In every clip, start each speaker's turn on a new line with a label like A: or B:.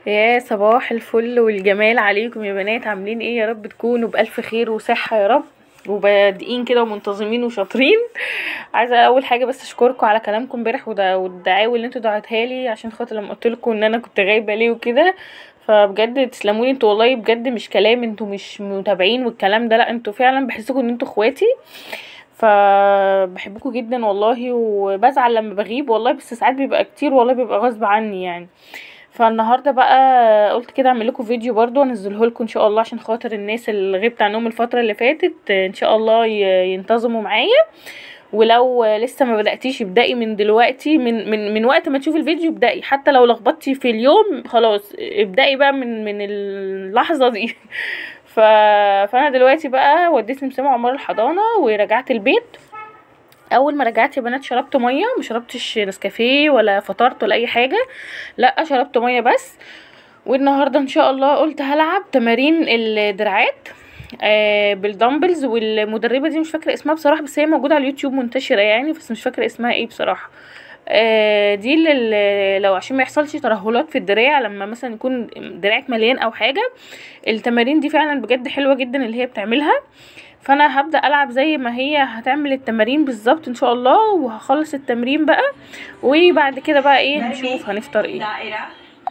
A: يا صباح الفل والجمال عليكم يا بنات عاملين ايه يا رب تكونوا بألف خير وصحة يا رب وبادئين كده ومنتظمين وشاطرين عايزه اول حاجه بس اشكركم على كلامكم امبارح ودا- والدعاوي اللي انتوا دعيتها لي عشان خاطر لما قلت لكم ان انا كنت غايبه ليه وكده فبجد تسلموني انتوا والله بجد مش كلام انتوا مش متابعين والكلام ده لا انتوا فعلا بحسكم ان انتوا اخواتي فبحبكم جدا والله وبزعل لما بغيب والله بس ساعات بيبقى كتير والله بيبقى غصب عني يعني فالنهارده بقى قلت كده اعمل لكم فيديو برضو انزله لكم ان شاء الله عشان خاطر الناس اللي غبت عنهم الفتره اللي فاتت ان شاء الله ي- ينتظموا معايا ولو لسه ما بداتيش ابدأي من دلوقتي من من من وقت ما تشوفي الفيديو ابدأي حتى لو لخبطتي في اليوم خلاص ابدأي بقى من من اللحظه دي ف... فانا دلوقتي بقى وديت مسامة عمر الحضانه ورجعت البيت اول ما رجعت يا بنات شربت ميه ما شربتش نسكافيه ولا فطرت ولا اي حاجه لا شربت ميه بس والنهارده ان شاء الله قلت هلعب تمارين الدراعات آه بالدمبلز والمدربه دي مش فاكره اسمها بصراحه بس هي موجوده على اليوتيوب منتشره يعني بس مش فاكره اسمها ايه بصراحه آه دي لل- لو عشان ما يحصلش ترهلات في الدراع لما مثلا يكون دراعك مليان او حاجه التمارين دي فعلا بجد حلوه جدا اللي هي بتعملها فانا هبدا العب زي ما هي هتعمل التمارين بالظبط ان شاء الله وهخلص التمرين بقى وبعد كده بقى ايه نشوف هنفطر ايه
B: دائرة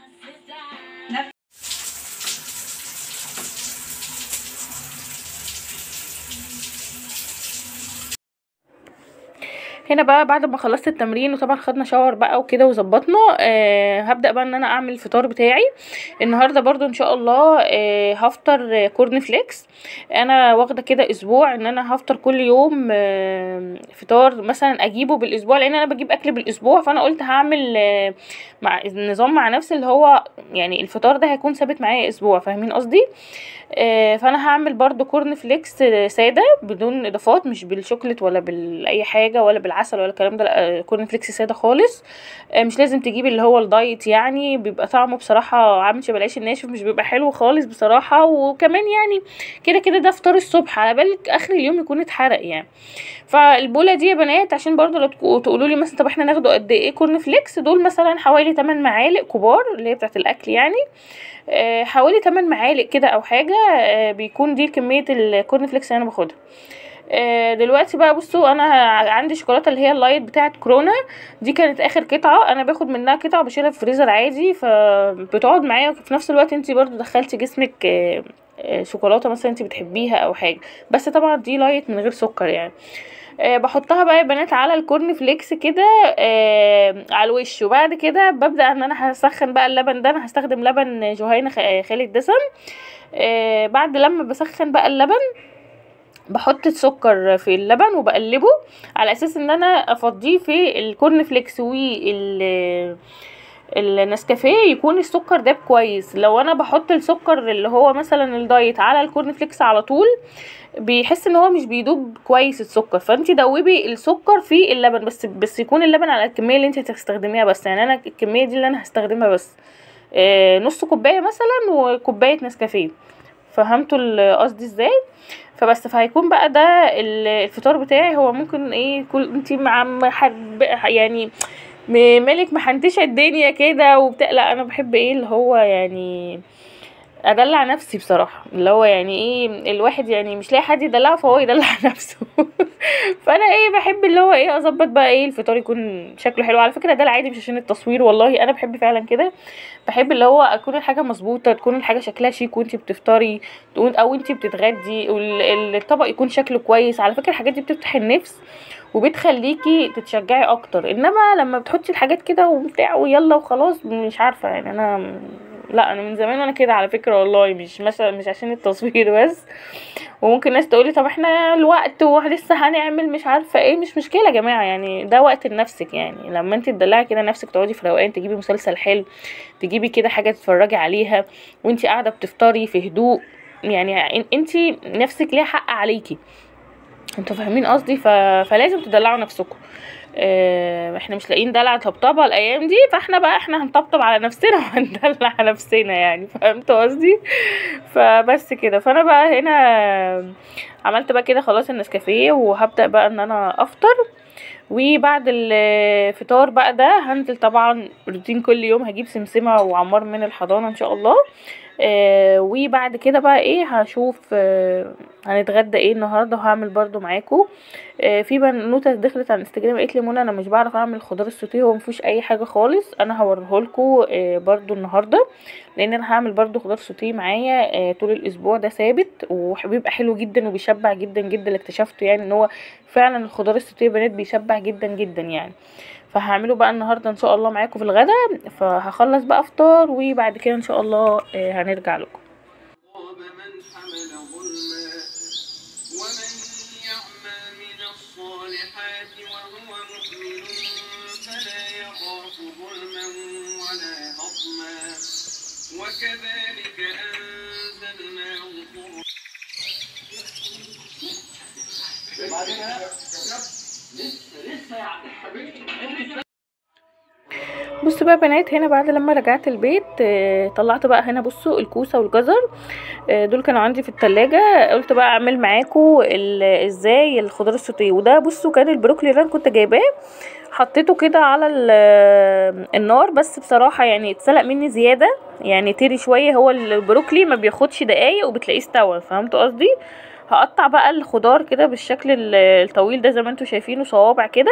A: هنا بقى بعد ما خلصت التمرين وطبعا خدنا شاور بقى وكده وظبطنا آه هبدا بقى ان انا اعمل الفطار بتاعي النهارده برضو ان شاء الله آه هفطر آه، كورن فليكس انا واخده كده اسبوع ان انا هفطر كل يوم آه فطار مثلا اجيبه بالاسبوع لان انا بجيب اكل بالاسبوع فانا قلت هعمل آه مع النظام مع نفسي اللي هو يعني الفطار ده هيكون ثابت معايا اسبوع فاهمين قصدي آه، فانا هعمل برضو كورن فليكس آه، ساده بدون اضافات مش بالشوكليت ولا باي حاجه ولا بالعسل ولا الكلام ده لا آه، كورن فليكس ساده خالص آه، مش لازم تجيبي اللي هو الدايت يعني بيبقى طعمه بصراحه عامل شبه العيش الناشف مش بيبقى حلو خالص بصراحه وكمان يعني كده كده ده فطار الصبح على بالك اخر اليوم يكون اتحرق يعني فالبوله دي يا بنات عشان برضو لو تقولوا لي مثلا طب احنا ناخده قد ايه كورن فليكس دول مثلا حوالي 8 معالق كبار اللي هي بتاعت الاكل يعني آه، حوالي 8 معالق كده او حاجه آه، بيكون دي كميه الكورن فليكس اللي انا باخدها آه، دلوقتي بقى بصوا انا عندي شوكولاته اللي هي اللايت بتاعه كورونا دي كانت اخر قطعه انا باخد منها قطعه بشيلها في الفريزر عادي فبتقعد معايا وفي نفس الوقت انت برضو دخلتي جسمك آه، آه، شوكولاته مثلا انت بتحبيها او حاجه بس طبعا دي لايت من غير سكر يعني آه بحطها بقى يا بنات على الكورن فليكس كده آه على الوش وبعد كده ببدا ان انا هسخن بقى اللبن ده انا هستخدم لبن جهينه خ- خالي الدسم آه بعد لما بسخن بقى اللبن بحط السكر في اللبن وبقلبه على اساس ان انا افضيه في الكورن فليكس وال النسكافيه يكون السكر داب كويس لو انا بحط السكر اللي هو مثلا الدايت على الكورن فليكس على طول بيحس ان هو مش بيدوب كويس السكر فانت دوبي السكر في اللبن بس بس يكون اللبن على الكميه اللي انت هتستخدميها بس يعني انا الكميه دي اللي انا هستخدمها بس آه نص كوبايه مثلا وكوبايه نسكافيه فهمتوا ال- قصدي ازاي فبس فهيكون بقى ده ال- الفطار بتاعي هو ممكن ايه كل انت مع محب يعني م- مالك محنتشه الدنيا كده وبتاع لا انا بحب ايه اللي هو يعني ادلع نفسي بصراحه اللي هو يعني ايه الواحد يعني مش لاقي حد يدلعه فهو يدلع نفسه فانا ايه بحب اللي هو ايه اظبط بقى ايه الفطار يكون شكله حلو على فكره ده العادي مش عشان التصوير والله انا بحب فعلا كده بحب اللي هو اكون الحاجه مظبوطه تكون الحاجه شكلها شيك وانتي بتفطري تكون- او انتي بتتغدي وال- الطبق يكون شكله كويس على فكره الحاجات دي بتفتح النفس وبتخليكي تتشجعي اكتر انما لما بتحطي الحاجات كده وبتاع ويلا وخلاص مش عارفه يعني انا لا انا من زمان وانا كده على فكره والله مش مثلا مش عشان التصوير بس وممكن ناس تقولي طب احنا الوقت ولسه هنعمل مش عارفه ايه مش مشكله يا جماعه يعني ده وقت لنفسك يعني لما انت تدلعي كده نفسك تقعدي في روقان تجيبي مسلسل حلو تجيبي كده حاجه تتفرجي عليها وانت قاعده بتفطري في هدوء يعني انت نفسك ليها حق عليكي انتوا فاهمين قصدي ف... فلازم تدلعوا نفسكم اه احنا مش لاقيين دلع طبطبه الايام دي فاحنا بقى احنا هنطبطب على نفسنا وهندلع نفسنا يعني فهمتوا قصدي فبس كده فانا بقى هنا عملت بقى كده خلاص النسكافيه وهبدا بقى ان انا افطر وبعد الفطار بقى ده هنزل طبعا روتين كل يوم هجيب سمسمه وعمار من الحضانه ان شاء الله آه وبعد كده بقى ايه هشوف آه هنتغدى ايه النهارده وهعمل برضو معاكم آه في بنوته دخلت على الانستجرام قالت لي منى انا مش بعرف اعمل خضار السوتيه هو مفيهوش اي حاجه خالص انا هوريهولكوا آه برضو النهارده لان انا هعمل برضو خضار سوتيه معايا آه طول الاسبوع ده ثابت وبيبقى حلو جدا وبيشبع جدا جدا اللي اكتشفته يعني ان هو فعلا الخضار السوتيه بنات بيشبع جدا جدا يعني فهعمله بقى النهارده ان شاء الله معاكم في الغدا فهخلص بقى افطار وبعد كده ان شاء الله آه هنرجع لكم
B: خاب من حمل ظلما ومن يعمل من الصالحات وهو مؤمن فلا يخاف ظلما ولا هضما وكذلك أنزلناه قرآنا
A: بصوا بقى بنات هنا بعد لما رجعت البيت آه، طلعت بقى هنا بصوا الكوسه والجزر آه، دول كانوا عندي في التلاجة قلت بقى اعمل معاكم ال- ازاي الخضار السوتيه وده بصوا كان البروكلي اللي انا كنت جايباه حطيته كده على ال- النار بس بصراحه يعني اتسلق مني زياده يعني تيري شويه هو البروكلي ما بياخدش دقايق وبتلاقيه استوى فهمتوا قصدي هقطع بقى الخضار كده بالشكل ال- الطويل ده زي ما انتوا شايفينه صوابع كده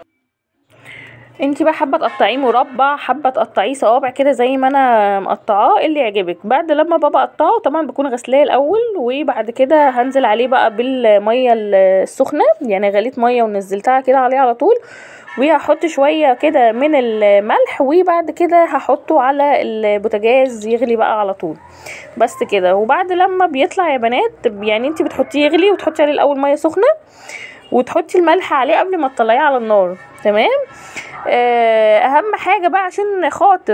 A: انتي بقى حابه تقطعيه مربع حابه تقطعيه صوابع كده زي ما انا مقطعاه اللي يعجبك بعد لما بابا اقطعه طبعا بكون غسلاه الاول وبعد كده هنزل عليه بقى بالميه السخنه يعني غليت ميه ونزلتها كده عليه على طول وهحط شويه كده من الملح وبعد كده هحطه على البوتاجاز يغلي بقى على طول بس كده وبعد لما بيطلع يا بنات يعني انتي بتحطيه يغلي وتحطي عليه الاول ميه سخنه وتحطي الملح عليه قبل ما تطلعيه على النار تمام آه، اهم حاجه بقى عشان خاطر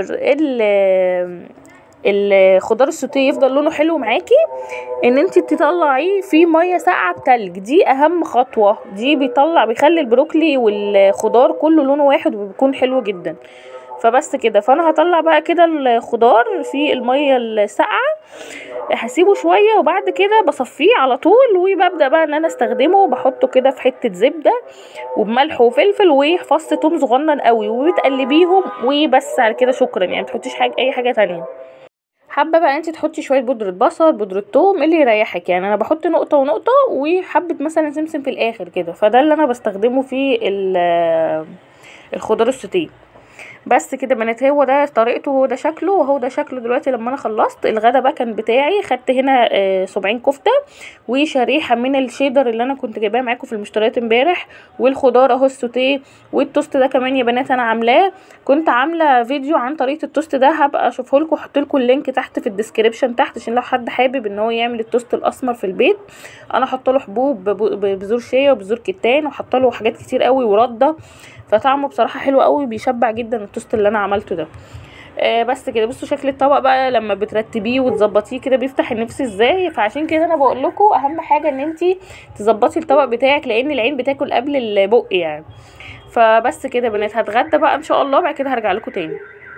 A: ال- الخضار السوتيه يفضل لونه حلو معاكي ان انت تطلعيه في ميه ساقعه بتلج دي اهم خطوه دي بيطلع بيخلي البروكلي والخضار كله لونه واحد وبيكون حلو جدا فبس كده فانا هطلع بقى كده الخضار في الميه الساقعه هسيبه شويه وبعد كده بصفيه على طول وببدا بقى ان انا استخدمه بحطه كده في حته زبده وبملح وفلفل وفص توم صغنن قوي وبتقلبيهم وبس على كده شكرا يعني متحطيش حاجه اي حاجه تانية حابه بقى انت تحطي شويه بودره بصل بودره توم اللي يريحك يعني انا بحط نقطه ونقطه وحبه مثلا سمسم في الاخر كده فده اللي انا بستخدمه في ال- الخضار السوتيه بس كده بنات هو ده طريقته وهو ده شكله وهو ده شكله دلوقتي لما انا خلصت الغدا بقى كان بتاعي خدت هنا آه، سبعين كفته وشريحه من الشيدر اللي انا كنت جايباه معاكم في المشتريات امبارح والخضار اهو السوتيه والتوست ده كمان يا بنات انا عاملاه كنت عامله فيديو عن طريقه التوست ده هبقى اشوفه لكم احط لكم اللينك تحت في الديسكريبشن تحت عشان لو حد حابب ان هو يعمل التوست الاسمر في البيت انا حاطه له حبوب بب- بذور شيا وبذور كتان وحاطه له حاجات كتير قوي ورده فطعمه بصراحه حلو قوي بيشبع جدا التوست اللي انا عملته ده آه بس كده بصوا شكل الطبق بقى لما بترتبيه وتظبطيه كده بيفتح النفس ازاي فعشان كده انا بقول لكم اهم حاجه ان انتي تظبطي الطبق بتاعك لان العين بتاكل قبل البق يعني فبس كده يا بنات هتغدى بقى ان شاء الله بعد كده هرجع لكم تاني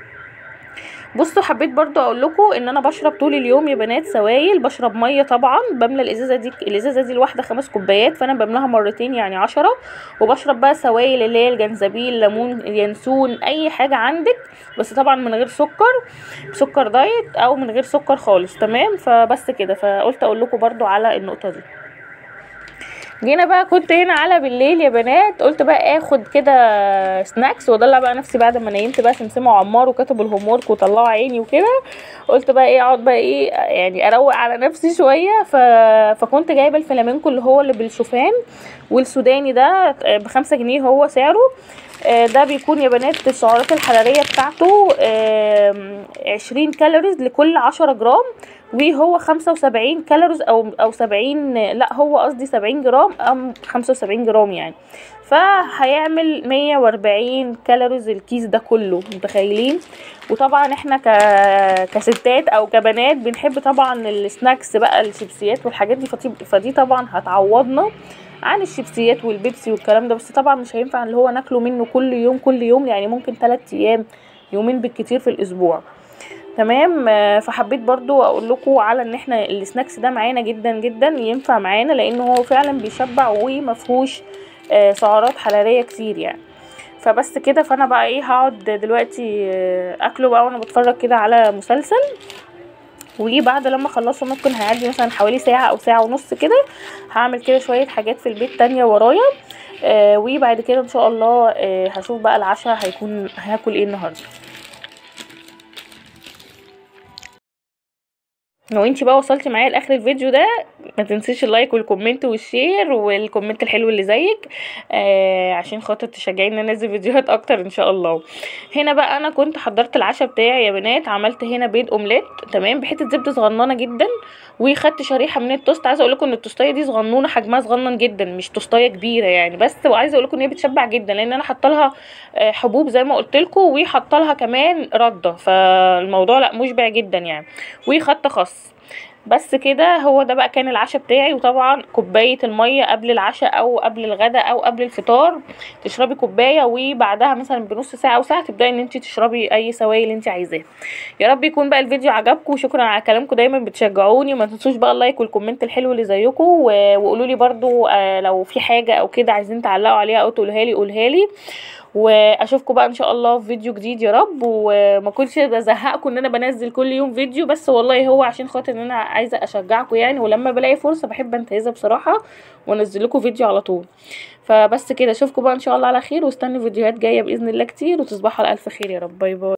A: بصوا حبيت برضو اقول لكم ان انا بشرب طول اليوم يا بنات سوائل بشرب ميه طبعا بملى الازازه دي الازازه دي الواحده خمس كوبايات فانا بملاها مرتين يعني عشرة وبشرب بقى سوائل اللي هي الجنزبيل ليمون ينسون اي حاجه عندك بس طبعا من غير سكر سكر دايت او من غير سكر خالص تمام فبس كده فقلت اقول لكم برضو على النقطه دي جينا بقى كنت هنا على بالليل يا بنات قلت بقى اخد كده سناكس وادلع بقى نفسي بعد ما نيمت بقى سمسمه وعمار وكتبوا الهوم ورك وطلعوا عيني وكده قلت بقى ايه اقعد بقى ايه يعني اروق على نفسي شويه ف... فكنت جايبه الفلامينكو اللي هو اللي بالشوفان والسوداني ده بخمسة جنيه هو سعره آه، ده بيكون يا بنات السعرات الحراريه بتاعته آم، عشرين كالوريز لكل عشرة جرام وهو خمسة وسبعين كالوريز او او سبعين لا هو قصدي سبعين جرام ام خمسة وسبعين جرام يعني فهيعمل مية واربعين كالوريز الكيس ده كله متخيلين وطبعا احنا ك... كستات او كبنات بنحب طبعا السناكس بقى الشيبسيات والحاجات دي فدي, فدي طبعا هتعوضنا عن الشيبسيات والبيبسي والكلام ده بس طبعا مش هينفع اللي هو ناكله منه كل يوم كل يوم يعني ممكن تلات ايام يومين بالكتير في الاسبوع تمام آه، فحبيت برضو اقول لكم على ان احنا السناكس ده معانا جدا جدا ينفع معانا لانه هو فعلا بيشبع ومفهوش آه، سعرات حراريه كتير يعني فبس كده فانا بقى ايه هقعد دلوقتي آه، اكله بقى وانا بتفرج كده على مسلسل وبعد لما اخلصه ممكن هيعدي مثلا حوالي ساعة او ساعة ونص كده هعمل كده شوية حاجات في البيت تانية ورايا آه وبعد كده ان شاء الله آه هشوف بقى العشاء هيكون هاكل ايه النهارده لو انتي بقى وصلتي معايا لاخر الفيديو ده ما تنسيش اللايك والكومنت والشير والكومنت الحلو اللي زيك آه عشان خاطر تشجعيني ان انزل فيديوهات اكتر ان شاء الله هنا بقى انا كنت حضرت العشاء بتاعي يا بنات عملت هنا بيض اومليت تمام بحته زبده صغننه جدا وخدت شريحه من التوست عايزه اقول لكم ان التوستايه دي صغنونه حجمها صغنن جدا مش توستايه كبيره يعني بس وعايزه اقول لكم ان هي بتشبع جدا لان انا حاطه لها آه، حبوب زي ما قلت لكم وحاطه لها كمان رده فالموضوع لا مشبع جدا يعني وخدت خس بس كده هو ده بقى كان العشاء بتاعي وطبعا كوبايه الميه قبل العشاء او قبل الغداء او قبل الفطار تشربي كوبايه وبعدها مثلا بنص ساعه او ساعه تبداي ان انت تشربي اي سوائل انت عايزاها يا رب يكون بقى الفيديو عجبكم وشكرا على كلامكم دايما بتشجعوني وما تنسوش بقى اللايك والكومنت الحلو اللي زيكم و- وقولوا لي برضو آه، لو في حاجه او كده عايزين تعلقوا عليها او تقولوها لي قولها لي واشوفكم بقى ان شاء الله في فيديو جديد يا رب وما كنتش بزهقكم ان انا بنزل كل يوم فيديو بس والله هو عشان خاطر ان انا عايزه اشجعكم يعني ولما بلاقي فرصه بحب انتهزها بصراحه وانزل لكم فيديو على طول فبس كده اشوفكم بقى ان شاء الله على خير واستنوا فيديوهات جايه باذن الله كتير وتصبحوا على الف خير يا رب باي باي